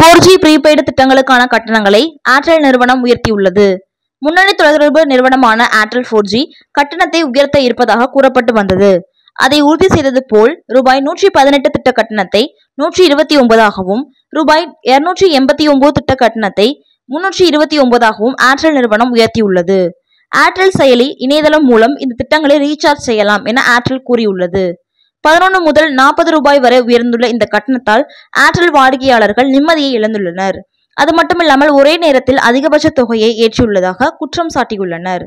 four G prepaid திட்டங்களுக்கான கட்டணங்களை Airtel நிறுவனம் உயர்த்தியுள்ளது முன்னணி தொலைத்தொடர்பு நிறுவனமான ஏர்டெல் போர் ஜி கட்டணத்தை உயர்த்த இருப்பதாக கூறப்பட்டு வந்தது அதை உறுதி செய்தது போல் ரூபாய் நூற்றி பதினெட்டு திட்ட கட்டணத்தை நூற்றி இருபத்தி ஒன்பதாகவும் ரூபாய் இருநூற்றி எண்பத்தி ஒன்பது திட்ட கட்டணத்தை முன்னூற்றி இருபத்தி ஒன்பதாகவும் ஏர்டெல் நிறுவனம் உயர்த்தியுள்ளது ஏர்டெல் செயலி இணையதளம் மூலம் இந்த திட்டங்களை ரீசார்ஜ் செய்யலாம் என ஏர்டெல் கூறியுள்ளது பதினொன்று முதல் நாற்பது ரூபாய் வரை உயர்ந்துள்ள இந்த கட்டணத்தால் ஏர்டெல் வாடிக்கையாளர்கள் நிம்மதியை இழந்துள்ளனர் அது மட்டுமில்லாமல் ஒரே நேரத்தில் அதிகபட்ச தொகையை ஏற்றியுள்ளதாக குற்றம் சாட்டியுள்ளனர்